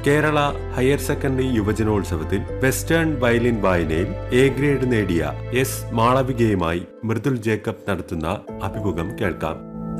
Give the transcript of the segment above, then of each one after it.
Kerala higher secondary യുവജനോത്സവത്തിൽ western violin വായനയിൽ A grade നേടിയ എസ് മാളവികയുമായി മൃദുൽ ജേക്കബ് നടത്തുന്ന അഭിമുഖം കേൾക്കാം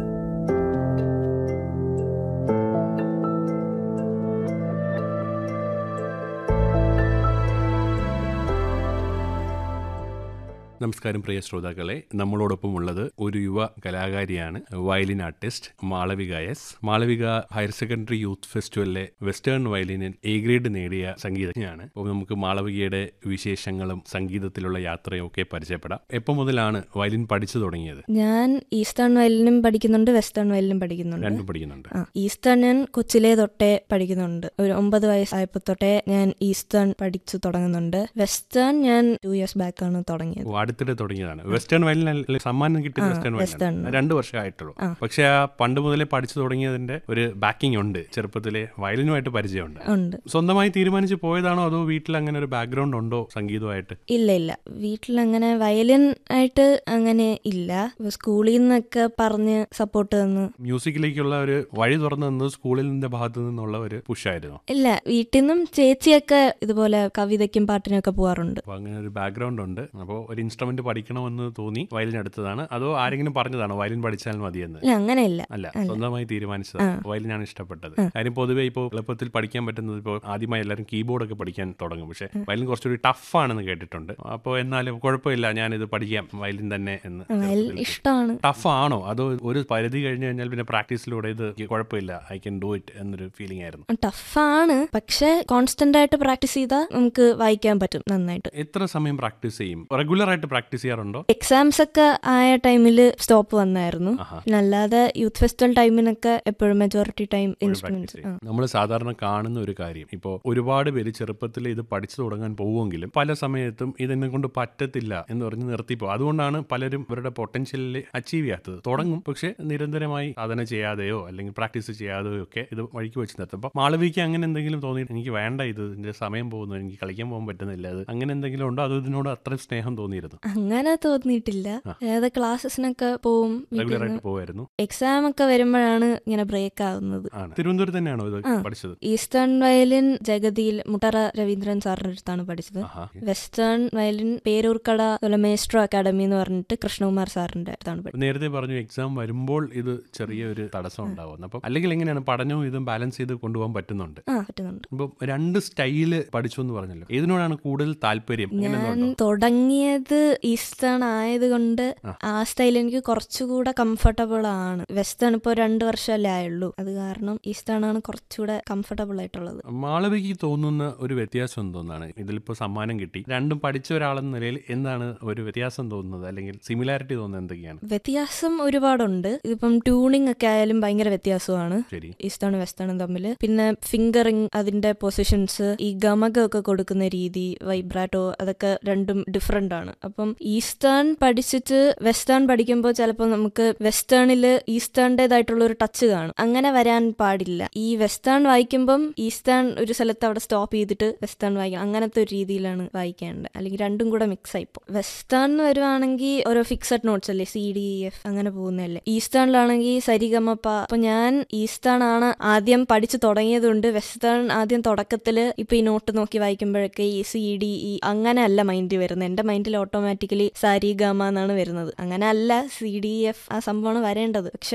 നമസ്കാരം പ്രിയ ശ്രോതാക്കളെ നമ്മളോടൊപ്പം ഉള്ളത് ഒരു യുവ കലാകാരിയാണ് violin artist Malavika S Malavika higher secondary youth ഫെസ്റ്റിവലിലെ വെസ്റ്റേൺ വയലിനിൽ എ ഗ്രേഡ് നേടിയ സംഗീതജ്ഞയാണ് അപ്പോൾ നമുക്ക് മാളവികയുടെ വിശേഷങ്ങളും സംഗീതത്തിലുള്ള യാത്രയും ഒക്കെ പരിചയപ്പെടാം എപ്പോൾ മുതലാണ് വയലിൻ പഠിച്ചു തുടങ്ങിയത് ഞാൻ ഈസ്റ്റേൺ വയലിനും പഠിക്കുന്നുണ്ട് വെസ്റ്റേൺ വയലിനും പഠിക്കുന്നുണ്ട് രണ്ടും പഠിക്കുന്നുണ്ട് ആ ഈസ്റ്റേൺ ഞാൻ കൊച്ചിലെ തൊട്ടേ പഠിക്കുന്നുണ്ട് ഒരു ഒമ്പത് വയസ്സായപ്പോ തൊട്ടേ ഞാൻ ഈസ്റ്റേൺ പഠിച്ചു തുടങ്ങുന്നുണ്ട് വെസ്റ്റേൺ ഞാൻ ടു ഇയേഴ്സ് ബാക്ക് ആണ് തുടങ്ങിയത് ഓ, അടുത്തിടെ തുടങ്ങിയതാണ് വെസ്റ്റേൺ വയലിൻ സമ്മാനം കിട്ടിയത് വെസ്റ്റേൺ വെസ്റ്റേൺ. വയലിൻ രണ്ടു വർഷമായിട്ടുള്ളൂ പക്ഷെ ആ പണ്ട് മുതലേ പഠിച്ചു തുടങ്ങിയതിന്റെ ഒരു ബാക്കിംഗ് ഉണ്ട് ചെറുപ്പത്തിലെ വയലിനുമായിട്ട് പരിചയമുണ്ട് ഉണ്ട് സ്വന്തമായി തീരുമാനിച്ച് പോയതാണോ അതോ വീട്ടിൽ അങ്ങനെ ഒരു ബാക്ക്ഗ്രൗണ്ട് ഉണ്ടോ സംഗീതമായിട്ട് ഇല്ല ഇല്ല വീട്ടിൽ അങ്ങനെ വയലിൻ ആയിട്ട് അങ്ങനെ ഇല്ല സ്കൂളിൽ നിന്നൊക്കെ പറഞ്ഞ് സപ്പോർട്ട് തന്നു മ്യൂസിക്കിലേക്കുള്ള ഒരു വഴി തുറന്നു തന്നത് സ്കൂളിൽ നിന്റെ ഭാഗത്തു നിന്നുള്ള ഒരു പുഷായിരുന്നു ഇല്ല വീട്ടിൽ നിന്നും ചേച്ചിയൊക്കെ ഇതുപോലെ കവിതയ്ക്കും പാട്ടിനും ഒക്കെ പോവാറുണ്ട് അപ്പൊ അങ്ങനെ ഒരു ബാക്ക്ഗ്രൗണ്ട് ഉണ്ട് അപ്പോൾ ഒരു ഇൻസ്ട്രുമെന്റ് പഠിക്കണമെന്ന് തോന്നി വയലിൻ എടുത്തതാണ് അതോ ആരെങ്കിലും പറഞ്ഞതാണോ വയലിൻ പഠിച്ചാൽ മതിയെന്ന് ഇല്ല അങ്ങനെയില്ല അല്ല സ്വന്തമായി തീരുമാനിച്ചതാണ് വയലിനാണ് ഇഷ്ടപ്പെട്ടത് കാര്യം പൊതുവെ ഇപ്പോൾ എളുപ്പത്തിൽ പഠിക്കാൻ പറ്റുന്നത് ഇപ്പോൾ ആദ്യമായി എല്ലാവരും കീബോർഡ് ഒക്കെ പഠിക്കാൻ തുടങ്ങും പക്ഷേ വയലിൻ കുറച്ചുകൂടി ടഫ് ആണെന്ന് കേട്ടിട്ടുണ്ട് അപ്പോൾ എന്നാലും കുഴപ്പമില്ല ഞാനിത് പഠിക്കാം വയലിൻ തന്നെ എന്ന് വയലിൻ ഇഷ്ടമാണ് ടഫ് ആണോ അതോ ഒരു പരിധി കഴിഞ്ഞു കഴിഞ്ഞാൽ പിന്നെ പ്രാക്ടീസിലൂടെ ഇത് കുഴപ്പമില്ല ഐ ക്യാൻ ഡു ഇറ്റ് എന്നൊരു ഫീലിംഗ് ആയിരുന്നു ടഫാണ് പക്ഷെ കോൺസ്റ്റന്റ് ആയിട്ട് പ്രാക്ടീസ് ചെയ്താൽ നമുക്ക് വായിക്കാൻ പറ്റും നന്നായിട്ട് എത്ര സമയം പ്രാക്ടീസ് ചെയ്യും റെഗുലർ ആയിട്ട് പ്രാക്ടീസ് ചെയ്യാറുണ്ടോ എക്സാംസ് ഒക്കെ ആയ ടൈമിൽ സ്റ്റോപ്പ് വന്നായിരുന്നു ആഹാ. പിന്നെ അല്ലാതെ യൂത്ത് ഫെസ്റ്റിവൽ ടൈമിനൊക്കെ എപ്പോഴും മെജോറിറ്റി ടൈം പ്രാക്ടീസ് ഇൻസ്ട്രുമെന്റ്സ് ചെയ്യും നമ്മൾ സാധാരണ കാണുന്ന ഒരു കാര്യം ഇപ്പോൾ ഒരുപാട് പേര് ചെറുപ്പത്തിൽ ഇത് പഠിച്ചു തുടങ്ങാൻ പോവുമെങ്കിലും പല സമയത്തും ഇതെന്നെ കൊണ്ട് പറ്റത്തില്ല എന്ന് പറഞ്ഞ് നിർത്തിപ്പോ അതുകൊണ്ടാണ് പലരും ഇവരുടെ പൊട്ടൻഷ്യലിൽ അച്ചീവ് ചെയ്യാത്തത് തുടങ്ങും പക്ഷെ നിരന്തരമായി സാധന ചെയ്യാതെയോ അല്ലെങ്കിൽ പ്രാക്ടീസ് ചെയ്യാതെയോ ഒക്കെ ഇത് വഴിക്ക് വെച്ച് നിർത്തും അപ്പോൾ മാളവിക്ക് അങ്ങനെ എന്തെങ്കിലും തോന്നിയിട്ട് എനിക്ക് വേണ്ട ഇത് ഇതിന്റെ സമയം പോകുന്നു എനിക്ക് കളിക്കാൻ പോകാൻ പറ്റുന്നില്ല അത് അങ്ങനെ എന്തെങ്കിലും ഉണ്ടോ അതോ ഇതിനോട് അത്ര സ്നേഹം തോന്നിയിരുന്നു അങ്ങനെ തോന്നിയിട്ടില്ല ഏത് ക്ലാസ്സസിനൊക്കെ പോവും റെഗുലർ ആയിട്ട് പോവായിരുന്നു എക്സാം ഒക്കെ വരുമ്പോഴാണ് ഇങ്ങനെ ബ്രേക്ക് ആവുന്നത് ആണ് തിരുവനന്തപുരത്ത് തന്നെയാണോ ഇത് പഠിച്ചത് ഈസ്റ്റേൺ വയലിൻ ജഗതിയിൽ മുട്ടറ രവീന്ദ്രൻ സാറിന്റെ അടുത്താണ് പഠിച്ചത് ആഹാ വെസ്റ്റേൺ വയലിൻ പേരൂർക്കട അതുപോലെ മേസ്ട്രോ അക്കാഡമി എന്ന് പറഞ്ഞിട്ട് കൃഷ്ണകുമാർ സാറിന്റെ അടുത്താണ് പഠിച്ചത് നേരത്തെ പറഞ്ഞു എക്സാം വരുമ്പോൾ ഇത് ചെറിയൊരു തടസ്സം ഉണ്ടാവുന്നു അപ്പം അല്ലെങ്കിൽ എങ്ങനെയാണ് പഠനവും ഇതും ബാലൻസ് ചെയ്ത് കൊണ്ടുപോകാൻ പറ്റുന്നുണ്ട് ആ പറ്റുന്നുണ്ട് ഇപ്പം രണ്ട് സ്റ്റൈല് പഠിച്ചു എന്ന് പറഞ്ഞല്ലോ ഏതിനോടാണ് കൂടുതൽ താല്പര്യം അങ്ങനെ ഞാൻ എന്തുകൊണ്ടോ? തുടങ്ങിയത് ഈസ്റ്റേൺ ആയതുകൊണ്ട് ആ സ്റ്റൈൽ എനിക്ക് കുറച്ചുകൂടെ കംഫർട്ടബിൾ ആണ് വെസ്റ്റേൺ ഇപ്പോൾ രണ്ട് വർഷമല്ലേ ആയുള്ളൂ അത് കാരണം ഈസ്റ്റേൺ ആണ് കുറച്ചുകൂടെ കംഫർട്ടബിൾ ആയിട്ടുള്ളത് മാളവിക്ക് തോന്നുന്ന ഒരു വ്യത്യാസം എന്തോന്നാണ് ഇതിലിപ്പോ സമ്മാനം കിട്ടി രണ്ടും പഠിച്ച ഒരാളെന്ന നിലയിൽ എന്താണ് ഒരു വ്യത്യാസം തോന്നുന്നത് അല്ലെങ്കിൽ സിമിലാരിറ്റി തോന്നുന്നത് എന്തൊക്കെയാണ് വ്യത്യാസം ഒരുപാടുണ്ട് ഇതിപ്പം ട്യൂണിംഗ് ഒക്കെ ആയാലും ഭയങ്കര വ്യത്യാസമാണ് ശരി ഈസ്റ്റേണും വെസ്റ്റേണും തമ്മിൽ പിന്നെ ഫിംഗറിങ് അതിന്റെ പൊസിഷൻസ് ഈ ഗമകമൊക്കെ കൊടുക്കുന്ന രീതി വൈബ്രാറ്റോ അതൊക്കെ രണ്ടും ഡിഫറെന്റ് ആണ് അപ്പം ഈസ്റ്റേൺ പഠിച്ചിട്ട് വെസ്റ്റേൺ പഠിക്കുമ്പോൾ ചിലപ്പോൾ നമുക്ക് വെസ്റ്റേണിൽ ഈസ്റ്റേണിൻ്റെതായിട്ടുള്ള ഒരു ടച്ച് കാണും അങ്ങനെ വരാൻ പാടില്ല ഈ വെസ്റ്റേൺ വായിക്കുമ്പം ഈസ്റ്റേൺ ഒരു സ്ഥലത്ത് അവിടെ സ്റ്റോപ്പ് ചെയ്തിട്ട് വെസ്റ്റേൺ വായിക്കണം അങ്ങനത്തെ ഒരു രീതിയിലാണ് വായിക്കേണ്ടത് അല്ലെങ്കിൽ രണ്ടും കൂടെ മിക്സ് ആയിപ്പോ വെസ്റ്റേൺ വരുവാണെങ്കിൽ ഓരോ ഫിക്സഡ് നോട്ട്സ് അല്ലേ സി ഡി എഫ് അങ്ങനെ പോകുന്നതല്ലേ ഈസ്റ്റേണിലാണെങ്കിൽ സരിഗമപ്പ അപ്പൊ ഞാൻ ഈസ്റ്റേൺ ആണ് ആദ്യം പഠിച്ചു തുടങ്ങിയതുകൊണ്ട് വെസ്റ്റേൺ ആദ്യം തുടക്കത്തിൽ ഇപ്പൊ ഈ നോട്ട് നോക്കി വായിക്കുമ്പോഴൊക്കെ ഈ സി ഡി ഇ അങ്ങനെ അല്ല മൈൻഡിൽ വരുന്നത് എന്റെ മൈൻഡിൽ ഓട്ടോമാറ്റിക്കലി സാരി ഗമ എന്നാണ് വരുന്നത് അങ്ങനെ അല്ല സി ഡി എഫ് ആ സംഭവമാണ് വരേണ്ടത് പക്ഷെ